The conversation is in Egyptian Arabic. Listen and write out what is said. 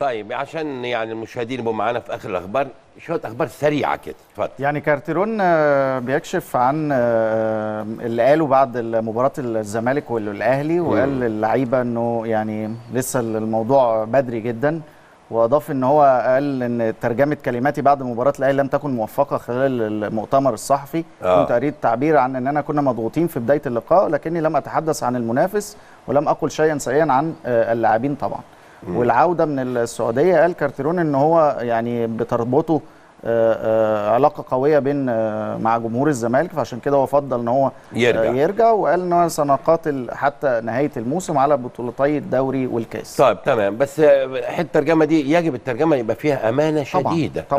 طيب عشان يعني المشاهدين يبقوا معانا في اخر الاخبار شويه اخبار سريعه كده اتفضل يعني كارتيرون آه، بيكشف عن آه، اللي قاله بعد مباراة الزمالك والاهلي وقال للعيبه انه يعني لسه الموضوع بدري جدا واضاف ان هو قال ان ترجمه كلماتي بعد مباراه الاهلي لم تكن موفقه خلال المؤتمر الصحفي آه. كنت اريد تعبير عن اننا كنا مضغوطين في بدايه اللقاء لكني لم اتحدث عن المنافس ولم اقل شيئا سيئا عن آه، اللاعبين طبعا والعوده من السعوديه قال كارتيرون ان هو يعني بتربطه آه، آه، علاقه قويه بين آه، مع جمهور الزمالك فعشان كده هو فضل ان هو يرجع. آه، يرجع وقال ان هو سنقاتل حتى نهايه الموسم على بطولتي الدوري والكاس طيب تمام بس آه، حته الترجمه دي يجب الترجمه يبقى فيها امانه طبعاً، شديده طبعاً.